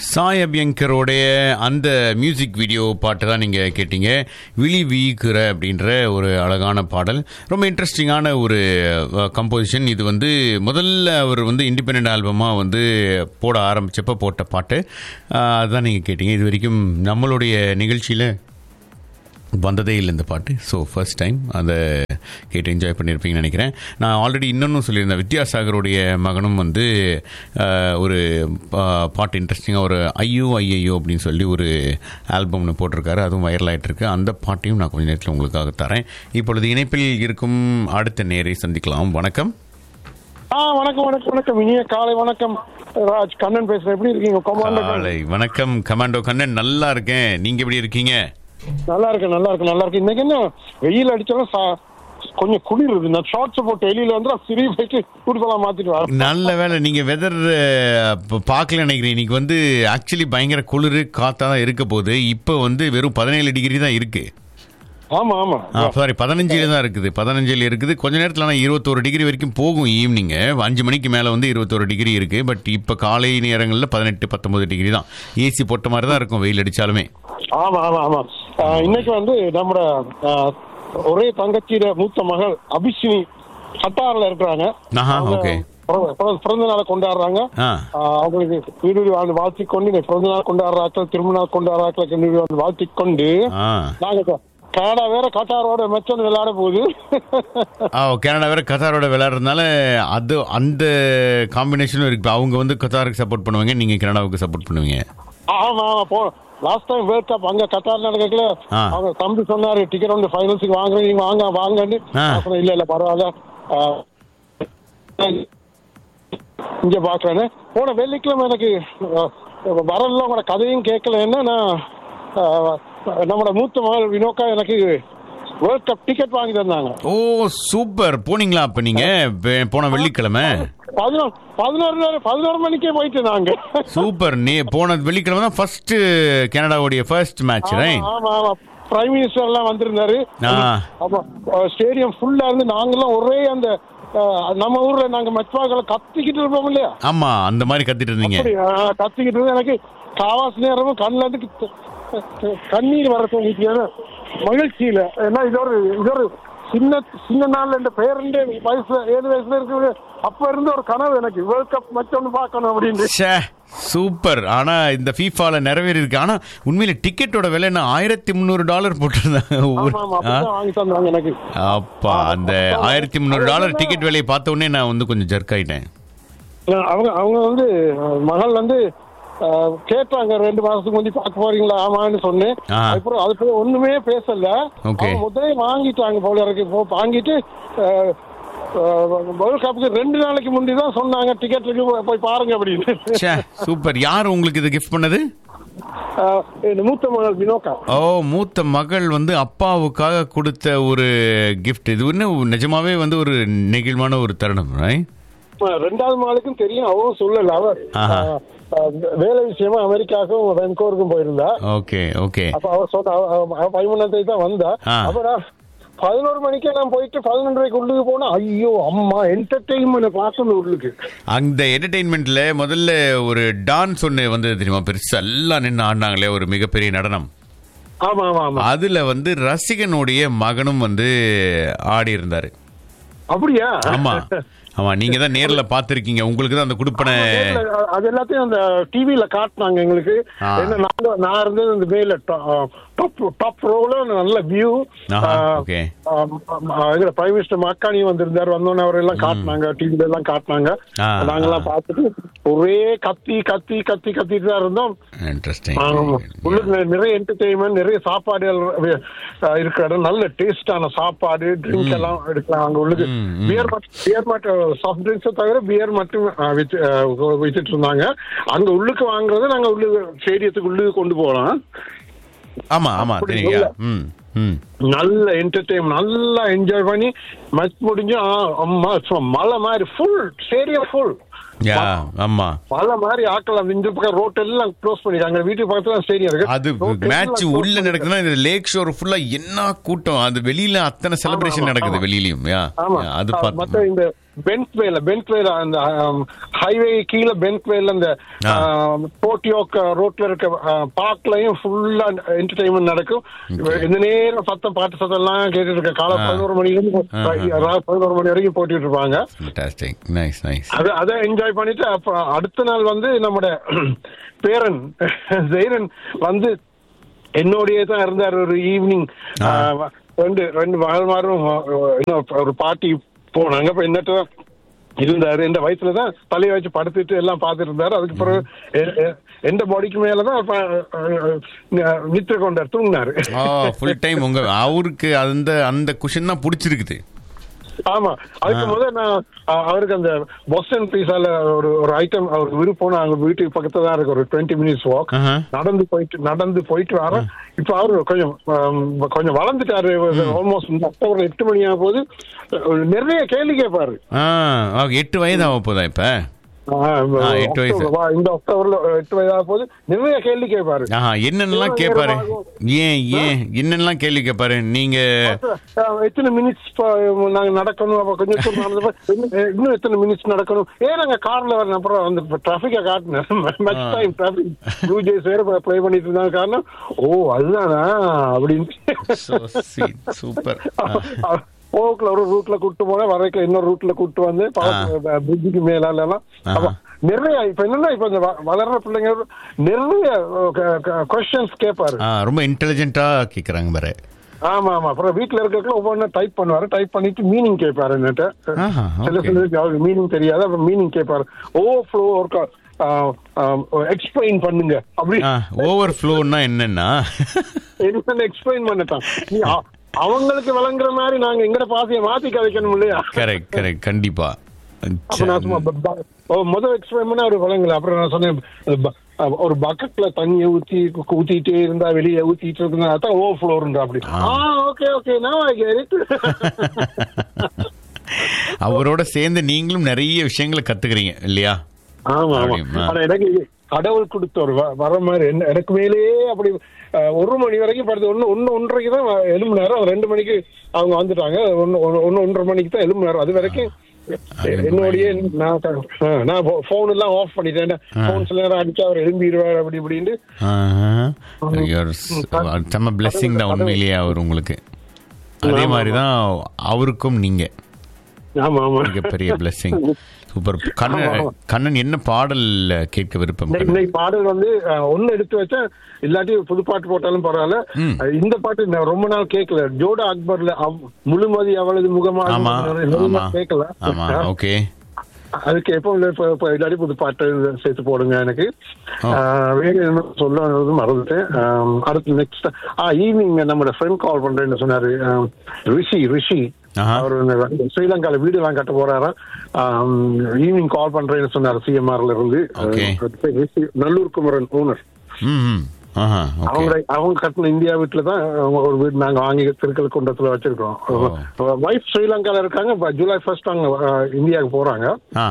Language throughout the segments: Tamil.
சாய் அபியங்கரோடைய அந்த மியூசிக் வீடியோ பாட்டு தான் நீங்கள் கேட்டீங்க விழி வீக்குற அப்படின்ற ஒரு அழகான பாடல் ரொம்ப இன்ட்ரெஸ்டிங்கான ஒரு கம்போசிஷன் இது வந்து முதல்ல அவர் வந்து இண்டிபெண்ட் ஆல்பமாக வந்து போட ஆரம்பிச்சப்ப போட்ட பாட்டு அஹ், அதுதான் நீங்கள் கேட்டீங்க இது வரைக்கும் நம்மளுடைய நிகழ்ச்சியில் வந்ததே இல்லை இந்த பாட்டு ஸோ ஃபர்ஸ்ட் டைம் அதை கேட்டு என்ஜாய் பண்ணியிருப்பீங்கன்னு நினைக்கிறேன் நான் ஆல்ரெடி இன்னொன்னும் சொல்லியிருந்தேன் வித்யாசாகருடைய மகனும் வந்து அஹ், ஒரு பா- பாட்டு இன்ட்ரெஸ்டிங்காக ஒரு ஐயோ ஐயையோ அப்படின்னு சொல்லி ஒரு ஆல்பம்னு போட்டிருக்காரு அதுவும் வைரல் ஆயிட்டு இருக்கு அந்த பாட்டையும் நான் கொஞ்ச நேரத்தில் உங்களுக்காக தரேன் இப்பொழுது இணைப்பில் இருக்கும் அடுத்த நேரை சந்திக்கலாம் வணக்கம் ஆ வணக்கம் வணக்கம் வணக்கம் இனிய காலை வணக்கம் ராஜ் கண்ணன் பேசுறேன் எப்படி இருக்கீங்க கொமாண்டர் காலை வணக்கம் கமாண்டோ கண்ணன் நல்லா இருக்கேன் நீங்கள் எப்படி இருக்கீங்க நல்லா இருக்கு நல்லா இருக்கு நல்லா இருக்கு இன்னைக்கு என்ன வெயில் அடிச்சாலும் சா- கொஞ்சம் குளிருது நான் ஷார்ட்ஸ் போட்டு வெளியில வந்து சிறிய பைக்கு குடுக்கலாம் மாத்திட்டு வரேன் நல்ல வேலை நீங்க வெதர் பார்க்கல நினைக்கிறேன் இன்னைக்கு வந்து ஆக்சுவலி பயங்கர குளிர் காத்தா தான் இருக்க போகுது இப்போ வந்து வெறும் பதினேழு டிகிரி தான் இருக்கு ஆமா ஆமா சாரி பதினஞ்சுல தான் இருக்குது பதினஞ்சுல இருக்குது கொஞ்ச நேரத்தில் ஆனால் இருபத்தோரு டிகிரி வரைக்கும் போகும் ஈவினிங் அஞ்சு மணிக்கு மேலே வந்து இருபத்தோரு டிகிரி இருக்கு பட் இப்போ காலை நேரங்களில் பதினெட்டு பத்தொன்பது டிகிரி தான் ஏசி போட்ட மாதிரி தான் இருக்கும் வெயில் அடிச்சாலுமே ஆமா ஆமா ஆமா ஆ, இன்னைக்கு வந்து நம்மட ஆ, ஒரே தங்கச்சியில மூத்த மகள் அபிஷினி கட்டார்ல இருக்கிறாங்க ஆஹா அவங்க ஓகே பிறந்த- பிறந்த- பிறந்த நாளை கொண்டாடுறாங்க ஆ ஆ, அவங்களுக்கு வீடு வாழ்ந்து வாழ்த்திக் கொண்டு இன்னைக்கு பிறந்த நாள் கொண்டாடுறாக்கள் திருமண நாள் கொண்டாடுறாக்கள் வீடு வந்து வாழ்த்திக் கொண்டு ஆ நாங்க இப்ப கனடா வேற கட்டாரோட மெச்சம் விளையாட போகுது ஆ கனடா வேற கத்தாரோட விளையாடுறதுனால அது அந்த காம்பினேஷனும் இருக்கு அவங்க வந்து கத்தாருக்கு சப்போர்ட் பண்ணுவாங்க நீங்க கனடாவுக்கு சப்போர்ட் பண்ணுவீங்க ஆமா ஆமா போ லாஸ்ட் டைம் வேர்ல்ட் கப் அங்க கத்தார் நடக்கல ஆ. அவங்க தம்பி சொன்னாரு டிக்கெட் வந்து ஃபைனல்ஸுக்கு வாங்குறேன் நீங்க வாங்க வாங்கன்னு ஆ. நான் சொன்னேன், இல்ல இல்ல பரவாயில்ல ஆ, இங்க பாக்குறேன்னு போன வெள்ளிக்கிழமை எனக்கு ஆ, வரல உங்களோட கதையும் கேட்கல என்ன நான் ஆ, நம்மளோட மூத்த மகள் வினோக்கா எனக்கு வேர்ல்ட் கப் டிக்கெட் வாங்கி தந்தாங்க ஓ சூப்பர் போனீங்களா அப்ப நீங்க வெ- போன வெள்ளிக்கிழமை பதினோரு பதினோரு நேரம் பதினோரு மணிக்கே போயிட்டு நாங்க சூப்பர் நீ போன வெள்ளிக்கிழமை தான் ஃபர்ஸ்ட் கனடாவுடைய ஃபர்ஸ்ட் மேட்ச் ரைட் ஆமா ஆமா பிரைம் மினிஸ்டர் எல்லாம் வந்திருந்தாரு ஆ. ஆமா ஸ்டேடியம் ஃபுல்லா இருந்து நாங்கெல்லாம் ஒரே அந்த அஹ், நம்ம ஊர்ல நாங்க மெட்வாக்களை கத்திக்கிட்டு இருப்போம் இல்லையா ஆமா அந்த மாதிரி கத்திட்டு இருந்தீங்க அப்படி அஹ், கத்திக்கிட்டு இருந்து எனக்கு காவாசி நேரமும் கண்ணுல இருந்து க- க- கண்ணீர் வர தோணிச்சு மகிழ்ச்சியில ஏன்னா இது ஒரு இது ஒரு சின்ன சின்ன நாள்ல இந்த பேரண்ட வயசு ஏழு வயசுல இருக்குது அப்ப இருந்த ஒரு கனவு எனக்கு வேர்ல்ட் கப் மச்ச ஒன்று பார்க்கணும் அப்படின்னு ச்சே சூப்பர் ஆனா இந்த ஃபீஃபால நிறைவேறி இருக்கு ஆனா உண்மையில டிக்கெட்டோட விலை என்ன ஆயிரத்தி முந்நூறு டாலர் போட்டிருந்தாங்க ஒவ்வொரு ஆமா ஆமா ஆ? அப்படிதான் வாங்கி தந்தாங்க எனக்கு அப்பா அந்த ஆயிரத்தி முந்நூறு டாலர் டிக்கெட் விலையை பார்த்த உடனே நான் வந்து கொஞ்சம் ஜர்க் ஆயிட்டேன் அவங்க அவங்க வந்து அஹ், மகள் வந்து அஹ், கேட்டாங்க ரெண்டு மாசத்துக்கு முந்தி பார்க்க போறீங்களா ஆமான்னு சொன்னேன் ஆ. அப்புறம் அது போய் ஒண்ணுமே பேசல Okay. அவங்க முதலே வாங்கிட்டாங்க போல இருக்கு இப்போ வாங்கிட்டு வேர்ல்ட் கப்புக்கு ரெண்டு நாளைக்கு முந்தி தான் சொன்னாங்க டிக்கெட்டுக்கு போய் பாருங்க அப்படின்னு ச்சே சூப்பர் யார் உங்களுக்கு இது கிஃப்ட் பண்ணது அஹ், இந்த மூத்த மகள் வினோக்கா ஓ மூத்த மகள் வந்து அப்பாவுக்காக கொடுத்த ஒரு கிஃப்ட் இது இன்னும் நிஜமாவே வந்து ஒரு நெகிழ்வான ஒரு தருணம் right? அஹ், ரெண்டாவது மகளுக்கும் தெரியும் அவரும் சொல்லல அவ ஆஹா. அஹ், அஹ், வேலை விஷயமா அமெரிக்காவுக்கும் வென்கோருக்கும் போயிருந்தா ஓகே ஓகே அப்ப அவ சொன்ன அவ- அவ- அவ பதிமூணாம் தேதி தான் வந்தா ஆ. அப்புறம் பதினோரு மணிக்கே நான் போயிட்டு பதினொன்றரைக்கு உள்ளுக்கு போனா ஐயோ அம்மா என்டர்டெயின்மெண்ட் பார்க்கணும் உள்ளுக்கு அந்த என்டர்டெயின்மெண்ட்ல முதல்ல ஒரு டான்ஸ் ஒன்று வந்தது தெரியுமா பெருசா எல்லாம் நின்று ஆடினாங்களே ஒரு மிகப்பெரிய நடனம் ஆமா ஆமா ஆமா அதுல வந்து ரசிகனுடைய மகனும் வந்து ஆடி இருந்தாரு அப்படியா ஆமா ஆமா நீங்க தான் நேர்ல பாத்திருக்கீங்க உங்களுக்கு தான் அந்த குடுப்பனை நேர்ல, அது எல்லாத்தையும் அந்த டிவில காட்டினாங்க எங்களுக்கு ஆ. என்ன நாங்க நான் இருந்தது அந்த மேல டாப் டாப் ரோல நல்ல வியூ ஆஹா, okay. இதுல பிரைம் மினிஸ்டர் மக்கானி வந்திருந்தாரு வந்தோடனே அவர் எல்லாம் காட்டினாங்க டிவில எல்லாம் காட்டினாங்க ஆ, நாங்கெல்லாம் பார்த்துட்டு ஒரே கத்தி கத்தி கத்தி கத்திட்டு தான் இருந்தோம் இன்ட்ரெஸ்டிங் ஆமா. உள்ளுக்கு நெ- நிறைய என்டர்டெயின்மெண்ட் நிறைய சாப்பாடுகள் அஹ், இருக்கிற இடம் நல்ல டேஸ்டான சாப்பாடு ட்ரிங்க் எல்லாம் எடுக்கலாம் அங்க உள்ளுக்கு ம், ம். பியர் பியர் மட்டும் சாஃப்ட் ட்ரிங்க்ஸை தவிர பியர் மட்டும் அஹ், வித்து அஹ், வித்துட்டு இருந்தாங்க அங்க உள்ளுக்கு வாங்குறத நாங்க உள்ளுக்கு ஸ்டேடியத்துக்கு உள்ளுக்கு கொண்டு போகலாம் ஆமா ஆமா அப்படி தெரியுங்க இல்ல. ம் ம் நல்ல என்டர்டெயின் நல்லா என்ஜாய் பண்ணி மேட்ச் முடிஞ்சு ஆ, அம்மா சும்மா மலை மாதிரி ஃபுல் ஸ்டேடியம் ஃபுல் யா ஆமா மலை மாதிரி ஆக்கலாம் இந்த பக்கம் ரோட் எல்லாம் க்ளோஸ் பண்ணிருக்காங்க வீட்டு பக்கத்துல ஸ்டேடியம் இருக்கு அது Road எல்லாம் மேட்ச் close உள்ள பண்ணிருக்காங்க. நடக்குதுன்னா இந்த லேக் ஷோர் ஃபுல்லா என்ன கூட்டம் அது வெளியில அத்தனை செலிப்ரேஷன் ஆமா, நடக்குது ஆமா. வெளியிலயும் யா ஆமா யா, அது அஹ், மத்த பார்த்து இந்த பென்ட் வேல பென்ட் வேல அந்த ஹைவே கீழே பென்ட் வேல அந்த ஆ. போட்டியோக் ரோட்ல இருக்க பார்க்லயும் ஃபுல்லா என்டர்டைன்மெண்ட் நடக்கும் இந்த நேரம் சத்தம் பாட்டு சத்தம் எல்லாம் கேட்டுட்டு இருக்க காலை ஆ. பதினோரு மணில இருந்து ரா- பதினோரு மணி வரைக்கும் போட்டிட்டு இருப்பாங்க ஃபண்டாஸ்டிக் நைஸ் நைஸ் அதை அதை என்ஜாய் பண்ணிட்டு அப்ப அடுத்த நாள் வந்து நம்மட பேரன் ஜெயரன் வந்து என்னோடயே தான் இருந்தார் ஒரு ஈவினிங் ஆ. ரெண்டு ரெண்டு மகள்மாரும் இன்னும் ஒரு பார்ட்டி போனாங்க அப்ப என்னட்ட தான் இருந்தாரு இந்த வயசுல தான் தலையை வச்சு படுத்துட்டு எல்லாம் பார்த்துட்டு இருந்தாரு அதுக்கு பிறகு எ- எ- எந்த பாடிக்கு மேலதான் அப்ப, அஹ், அஹ், நித்திர கொண்டார் தூங்கினாரு ஆ ஃபுல் டைம் உங்க அவருக்கு அந்த அந்த குஷன் தான் பிடிச்சிருக்குது ஆமா அதுக்கு முதல்ல நான் அஹ், அவருக்கு அந்த பொஸ்டன் பீஸால ஒரு ஒரு ஐட்டம் அவருக்கு விருப்பம் அங்க வீட்டுக்கு பக்கத்துல தான் இருக்கு ஒரு டுவெண்ட்டி மினிட்ஸ் வாக் ஆஹா. நடந்து போயிட்டு நடந்து போயிட்டு வர இப்ப அவரு கொஞ்சம் ஆம், கொஞ்சம் வளர்ந்துட்டாரு ஆல்மோஸ்ட் அக்டோபர் எட்டு மணி ஆகும் போது அஹ், நிறைய கேள்வி கேட்பாரு ஆ ஆ, எட்டு வயது ஆக போதா இப்ப ஆ, ஆ, எட்டு வயசு. அக்டோபர், வா, இந்த அக்டோபர்ல அஹ், எட்டு வயதாக போது நிறைய கேள்வி கேட்பாரு ஆஹா என்னென்னலாம் எவ்வளவு கேட்பாரு நேரமாகும்? ஏன் ஏன் என்னென்னலாம் கேள்வி கேட்பாரு நீங்க அஹ், எத்தனை மினிட்ஸ் நாங்க நடக்கணும் அப்ப கொஞ்சம் தூரம் நடந்தப்ப இன்னும் அஹ், இன்னும் எத்தனை மினிட்ஸ் நடக்கணும் ஏன் நாங்க கார்ல வரணும் அப்புறம் அந்த டிராபிக்க காட்டினேன் match time traffic Blue Jays வேற ப்ளே பண்ணிட்டு இருந்தாங்க காரணம் ஓ அதுதானா அப்படின்னு சூப்பர் போக்குல ஒரு ரூட்ல கூட்டு போனேன் வரைக்கும் இன்னொரு ரூட்ல கூட்டு வந்து பிரிட்ஜுக்கு மேலால எல்லாம் அப்ப நிறைய இப்ப என்னன்னா இப்ப இந்த வ- வளர்ற பிள்ளைங்க நிறைய கொஸ்டின்ஸ் கேட்பாரு ஆ ரொம்ப இன்டெலிஜென்ட்டா கேக்குறாங்க பாரு ஆமா ஆமா அப்புறம் வீட்டுல இருக்க ஒவ்வொன்றும் டைப் பண்ணுவாரு டைப் பண்ணிட்டு மீனிங் கேட்பாரு என்கிட்ட ஆஹா, சில okay. சிலருக்கு அவருக்கு மீனிங் தெரியாது அப்புறம் மீனிங் கேட்பாரு ஓவர் ஃப்ளோ ஒர்க் எக்ஸ்பிளைன் பண்ணுங்க அப்படி ஓவர் ஃப்ளோன்னா என்னன்னா என்ன எக்ஸ்பிளைன் பண்ணட்டான் நீ அ- அவங்களுக்கு விளங்குற மாதிரி நாங்க எங்கட பாசைய மாத்தி கதைக்கணும் இல்லையா கரெக்ட் கரெக்ட் கண்டிப்பா அப்ப நான் சும்மா ப- ப- ஓ, முதல் எக்ஸ்பிளைன் பண்ண அவர் விளங்கல அப்புறம் நான் சொன்னேன் அது ப- அஹ் ஒரு பக்கெட்ல தண்ணியை ஊத்தி கு- ஊத்திட்டே இருந்தா வெளியே ஊத்திட்டு இருந்தா அதான் ஓவர் ஃப்ளோர்ன்றா அப்படி ஆ ஓகே ஓகே நான் அவரோட சேர்ந்து நீங்களும் நிறைய விஷயங்களை கத்துக்கிறீங்க இல்லையா ஆமா ஆமா அப்படியா? ஆனா எனக்கு கடவுள் கொடுத்த ஒரு வ- வர மாதிரி என்ன எனக்கு மேலேயே அப்படி அஹ், ஒரு மணி வரைக்கும் படுத்து ஒன்னு ஒன்னு ஒன்றரைக்கு தான் எலும்பு நேரம் அது ரெண்டு மணிக்கு அவங்க வந்துட்டாங்க ஒன்னு ஒன்னு- ஒன்னு ஒன்றரை மணிக்கு தான் எலும்பு நேரம் அது வரைக்கும் என்னோடய நான் க- ஆ, நான் போன் எல்லாம் ஆஃப் பண்ணிட்டேன் போன் சில நேரம் அடிச்சா அவர் எழும்பிடுவார் அப்படி இப்படின்னு ஆஹா. You're s- செம்ம பிளெஸ்ஸிங் தான் உண்மையிலேயே அவர் உங்களுக்கு அதே மாதிரி தான் அவருக்கும் நீங்க ஆமா ஆமா மிகப்பெரிய பிளெஸ்ஸிங் சூப்பர் கண்ணன் கண்ணன் என்ன பாடல் கேட்க விருப்பம் இன்னைக்கு- இன்னைக்கு பாடல் வந்து அஹ், ஒண்ணு எடுத்து வச்சேன் இல்லாட்டி புது பாட்டு போட்டாலும் பரவாயில்ல ம். அஹ், இந்த பாட்டு நான் ரொம்ப நாள் கேட்கல ஜோடா அக்பர்ல அவ்- முழுமதி அவளது முகமாக ஆமா நிறைய ஆமா நாள் கேட்கல ஆமா ஓகே அதுக்கு எப்போ இப்ப- இப்ப இல்லாட்டி புது பாட்டு சேர்த்து போடுங்க எனக்கு ஓ. அஹ், வேற என்ன சொல்ல மறந்துட்டேன் அஹ், அடுத்து நெக்ஸ்ட் ஆ ஈவினிங் நம்மளோட ஃப்ரெண்ட் கால் பண்றேன்னு சொன்னாரு அஹ், ரிஷி ரிஷி ஆஹா. அவர் ஸ்ரீலங்கால வீடு எல்லாம் கட்ட போறாரா ஈவினிங் கால் பண்றேன்னு சொன்னாரு சிஎம்ஆர்ல இருந்து Okay. அஹ், ரிஷி, நல்லூர் குமரன் ஓனர் ம் ம் ஆஹா ஓகே அவங்க அவங்க கட்டின இந்தியா வீட்டுல தான் அவங்க ஒரு வீடு நாங்க வாங்கி திருக்கல் குண்டத்துல வச்சிருக்கோம் ஒய்ஃப் ஸ்ரீலங்கால இருக்காங்க இப்ப ஜூலை ஃபர்ஸ்ட் அவங்க அஹ், இந்தியாவுக்கு போறாங்க ஆ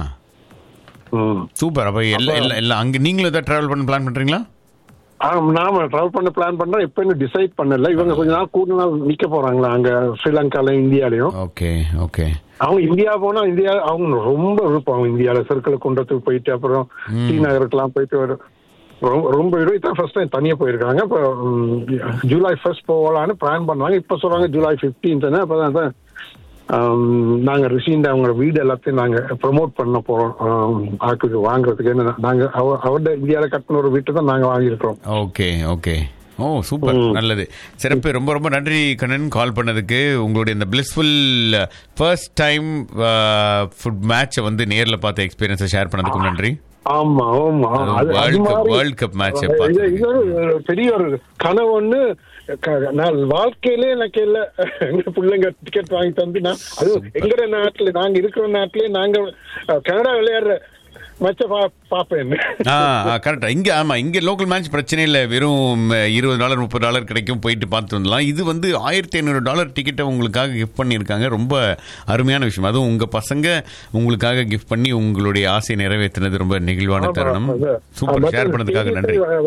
ம். சூப்பர் அப்ப எல்லாம் எல்லாம் எல்லாம் அங்க நீங்களும் ஏதாவது டிராவல் பண்ண பிளான் பண்றீங்களா ஆ, நாம டிராவல் பண்ண பிளான் பண்றோம் இப்ப இன்னும் டிசைட் பண்ணல இவங்க கொஞ்ச நாள் கூடுதல் நாள் நிக்க போறாங்களா அங்க ஸ்ரீலங்கால இந்தியாலயும் ஓகே ஓகே அவங்க இந்தியா போனா இந்தியா அவங்க ரொம்ப விருப்பம் அவங்க இந்தியால சர்க்கிள் குண்டத்துக்கு போயிட்டு அப்புறம் டி நகருக்குலாம் போயிட்டு வரும் ரொம்ப- ரொம்ப விரும்பி தான் ஃபர்ஸ்ட் டைம் தனியா போயிருக்காங்க இப்போ ம், ஜூலை ஃபர்ஸ்ட் போகலான்னு பிளான் பண்ணாங்க இப்ப சொல்றாங்க ஜூலை பிப்டீன்த் அப்பதான் தான், ஆம், நாங்க ரிஷிண்ட அவங்க வீடு எல்லாத்தையும் நாங்க ப்ரமோட் பண்ண போறோம் ஆம், ஆட்களுக்கு வாங்குறதுக்கு என்ன நாங்க அவ- அவருடைய இந்தியால கட்டின ஒரு வீட்டை தான் நாங்க வாங்கியிருக்கிறோம் ஓகே ஓகே ஓ சூப்பர் நல்லது சிறப்பு ரொம்ப ரொம்ப நன்றி கண்ணன் கால் பண்ணதுக்கு உங்களுடைய இந்த பிளிஸ்ஃபுல் ஃபர்ஸ்ட் டைம் ஃபுட் மேட்சை வந்து நேர்ல பார்த்த எக்ஸ்பீரியன்ஸை ஷேர் பண்ணதுக்கும் நன்றி ஆமா ஆமா அது அது- அது World Cup- மாதிரி- World Cup match அ இது- பார்த்து. இது ஒரு பெரிய ஒரு கனவு ஒண்ணு க- நான் வாழ்க்கையிலே எனக்கு இல்ல எங்க பிள்ளைங்க டிக்கெட் வாங்கி தந்து நான் அது எங்கட நாட்டுல நாங்க இருக்கிற நாட்டிலே நாங்க அஹ், கனடா விளையாடுற மச்ச பாப்பேன் ஆ கரெக்டா இங்க ஆமா இங்க லோக்கல் மேட்ச் பிரச்சனை இல்லை வெறும் அஹ், இருபது டாலர் முப்பது டாலர் கிடைக்கும் போயிட்டு பார்த்து வந்துடலாம் இது வந்து ஆயிரத்தி ஐநூறு டாலர் டிக்கெட்டை உங்களுக்காக கிஃப்ட் பண்ணியிருக்காங்க ரொம்ப அருமையான விஷயம் அதுவும் உங்க பசங்க உங்களுக்காக கிஃப்ட் பண்ணி உங்களுடைய ஆசையை நிறைவேற்றினது ரொம்ப நெகிழ்வான தருணம் சூப்பர் ஷேர் பண்ணதுக்காக நன்றி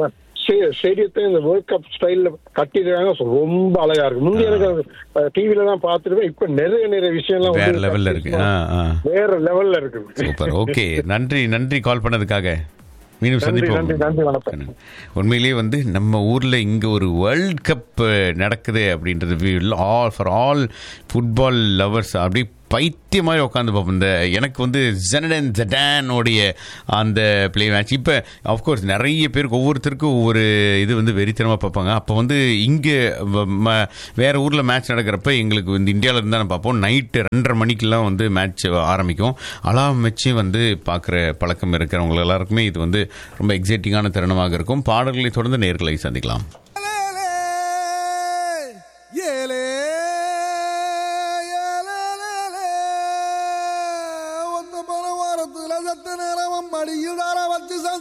ஸ்டேடியத்தை இந்த வேர்ல்ட் கப் ஸ்டைல்ல கட்டிருக்காங்க So, ரொம்ப அழகா இருக்கு முந்தைய எனக்கு டிவில தான் பார்த்துருக்கேன் இப்ப நிறைய நிறைய விஷயம்லாம் வேற வந்து லெவல்ல இருக்கு ஆ ஆ வேற லெவல்ல இருக்கு சூப்பர் ஓகே நன்றி நன்றி கால் பண்ணதுக்காக மீண்டும் நன்றி நன்றி சந்திப்போம் நன்றி வணக்கம் உண்மையிலேயே வந்து நம்ம ஊரில் இங்கே ஒரு வேர்ல்ட் கப் நடக்குது அப்படின்றது all for all football lovers அப்படி பைத்திய மாதிரி உட்காந்து பார்ப்போம் இந்த எனக்கு வந்து ஜெனடன் ஜடானோடைய அந்த ப்ளே மேட்ச் இப்போ ஆஃப்கோர்ஸ் நிறைய பேருக்கு ஒவ்வொருத்தருக்கும் ஒவ்வொரு இது வந்து வெறித்தனமாக பார்ப்பாங்க அப்போ வந்து இங்கே வேறு ஊரில் மேட்ச் நடக்கிறப்ப எங்களுக்கு வந்து இந்தியாவில் இருந்தால் நம்ம பார்ப்போம் நைட்டு ரெண்டரை மணிக்கெல்லாம் வந்து மேட்ச் ஆரம்பிக்கும் அலாம் வச்சு வந்து பார்க்குற பழக்கம் இருக்கிறவங்க எல்லாருக்குமே இது வந்து ரொம்ப எக்ஸைட்டிங்கான தருணமாக இருக்கும் பாடல்களை தொடர்ந்து நேர்களை சந்திக்கலாம்